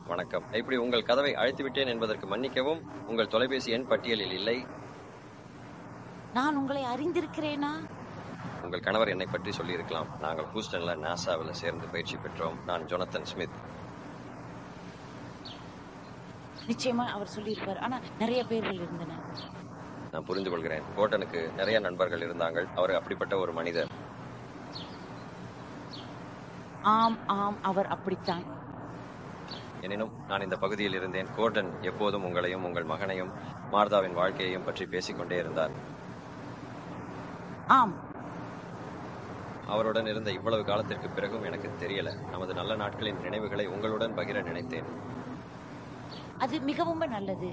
வணக்கம் இப்படி உங்கள் கதவை அழைத்து விட்டேன் என்பதற்கு மன்னிக்கவும் உங்கள் தொலைபேசி எண் பட்டியலில் இல்லை நான் உங்களை அறிந்திருக்கிறேனா உங்கள் கணவர் என்னை பற்றி சொல்லியிருக்கலாம் நாங்கள் ஹூஸ்டன்ல நாசாவில் சேர்ந்து பயிற்சி பெற்றோம் நான் ஜொனத்தன் ஸ்மித் நிச்சயமா அவர் சொல்லியிருப்பார் ஆனா நிறைய பேர்கள் இருந்தனர் நான் புரிந்து கொள்கிறேன் கோட்டனுக்கு நிறைய நண்பர்கள் இருந்தாங்க அவர் அப்படிப்பட்ட ஒரு மனிதர் ஆம் ஆம் அவர் அப்படித்தான் எனினும் நான் இந்த பகுதியில் இருந்தேன் கோர்டன் எப்போதும் உங்களையும் உங்கள் மகனையும் மார்தாவின் வாழ்க்கையையும் பற்றி பேசிக்கொண்டே இருந்தார் ஆம் அவருடன் இருந்த இவ்வளவு காலத்திற்கு பிறகும் எனக்கு தெரியல நமது நல்ல நாட்களின் நினைவுகளை உங்களுடன் பகிர நினைத்தேன் அது மிகவும் நல்லது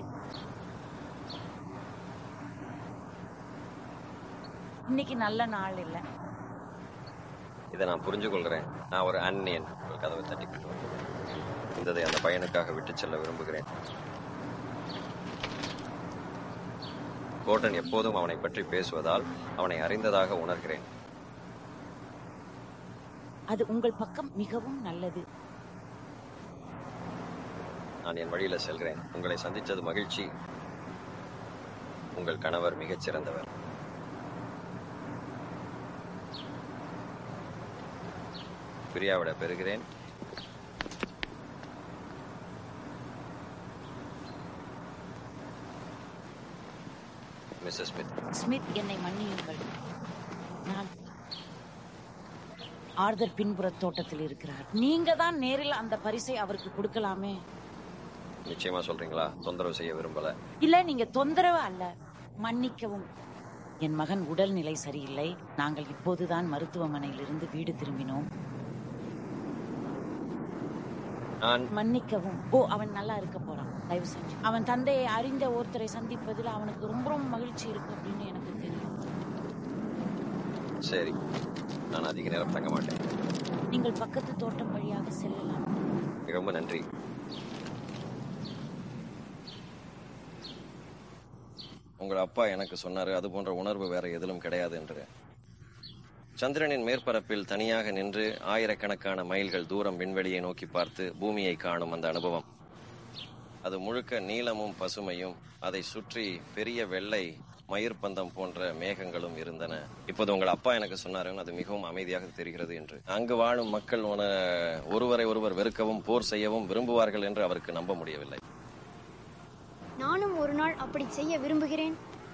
இன்னைக்கு நல்ல நாள் இல்ல இதை நான் புரிஞ்சு கொள்கிறேன் நான் ஒரு அந்நியன் உங்கள் கதவை தட்டிக்கிட்டு வந்தேன். இந்ததை அந்த பையனுக்காக விட்டுச் செல்ல விரும்புகிறேன் கோட்டன் எப்போதும் அவனை பற்றி பேசுவதால் அவனை அறிந்ததாக உணர்கிறேன் அது உங்கள் பக்கம் மிகவும் நல்லது நான் என் வழியில செல்கிறேன் உங்களை சந்தித்தது மகிழ்ச்சி உங்கள் கணவர் மிகச் சிறந்தவர் பிரியாவிட பெறுகிறேன் மிஸ்ஸஸ் ஸ்மித் ஸ்மித் என்னை மன்னியுங்கள் நான் ஆர்தர் பின்புற தோட்டத்தில் இருக்கிறார் நீங்க தான் நேரில் அந்த பரிசை அவருக்கு கொடுக்கலாமே நிச்சயமா சொல்றீங்களா தொந்தரவு செய்ய விரும்பல இல்ல நீங்க தொந்தரவு அல்ல மன்னிக்கவும் என் மகன் உடல்நிலை சரியில்லை நாங்கள் இப்போதுதான் மருத்துவமனையிலிருந்து வீடு திரும்பினோம் நான் மன்னிக்கவும் ஓ அவன் நல்லா இருக்க போறான் தயவு செஞ்சு அவன் தந்தையை அறிந்த ஒருத்தரை சந்திப்பதில் அவனுக்கு ரொம்ப ரொம்ப மகிழ்ச்சி இருக்கு அப்படின்னு எனக்கு தெரியும் சரி நான் அதிக நேரம் தங்க மாட்டேன் நீங்கள் பக்கத்து தோட்டம் வழியாக செல்லலாம் ரொம்ப நன்றி உங்கள் அப்பா எனக்கு சொன்னாரு அது போன்ற உணர்வு வேற எதிலும் கிடையாது என்று சந்திரனின் மேற்பரப்பில் தனியாக நின்று ஆயிரக்கணக்கான மைல்கள் தூரம் விண்வெளியை நோக்கி பார்த்து பூமியை காணும் அந்த அனுபவம் அது முழுக்க நீளமும் பசுமையும் அதை சுற்றி பெரிய வெள்ளை மயிர்பந்தம் போன்ற மேகங்களும் இருந்தன இப்போது உங்கள் அப்பா எனக்கு சொன்னாரு அது மிகவும் அமைதியாக தெரிகிறது என்று அங்கு வாழும் மக்கள் உன- ஒருவரை ஒருவர் வெறுக்கவும் போர் செய்யவும் விரும்புவார்கள் என்று அவருக்கு நம்ப முடியவில்லை நானும் ஒரு நாள் அப்படி செய்ய விரும்புகிறேன்